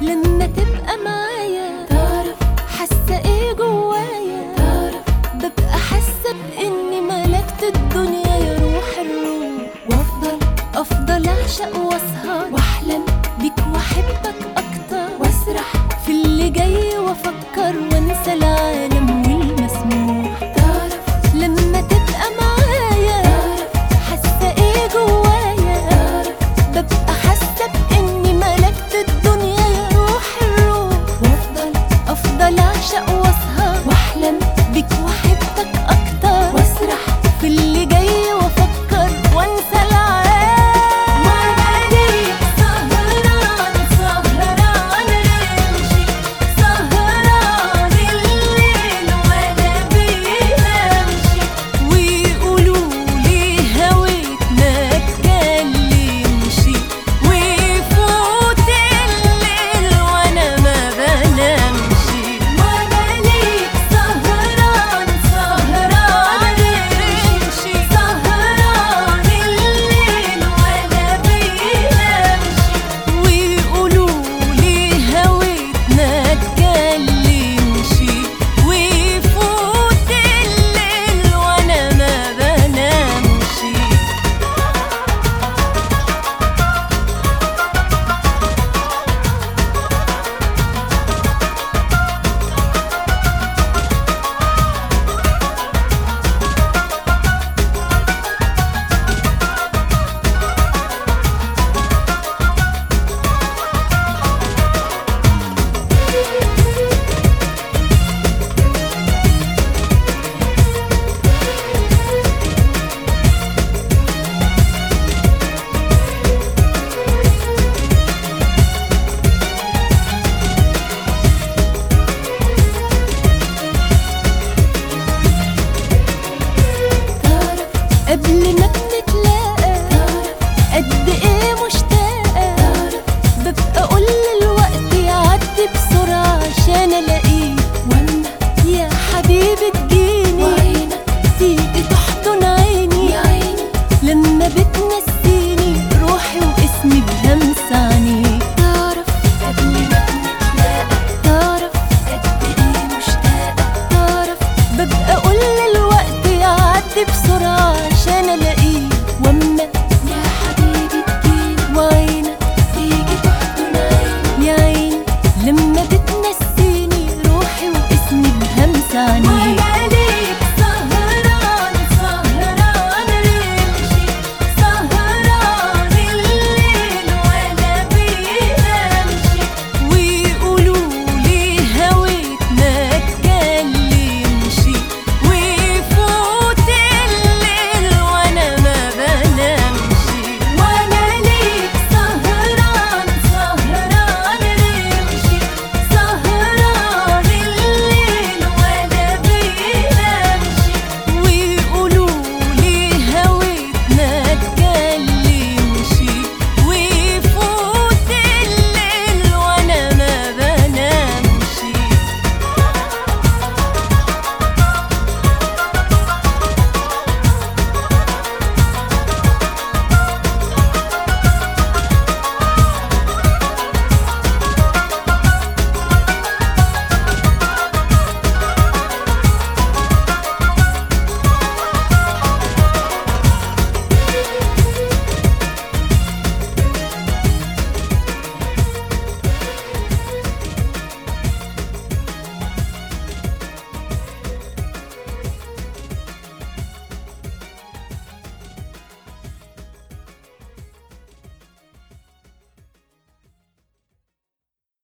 لما تبقى معايا تعرف حاسه ايه جوايا تعرف ببقى حاسه باني ملكت الدنيا يا روح الروح وافضل افضل اعشق واسهر واحلم بيك واحبك اكتر واسرح في اللي جاي وافكر وانسى العالم والمسموح تعرف لما تبقى معايا تعرف حاسه ايه جوايا تعرف ببقى حاسه باني ملكت الدنيا يا روح الروح وافضل افضل اعشق واسهر واحلم بيك واحبك اكتر واسرح في اللي جاي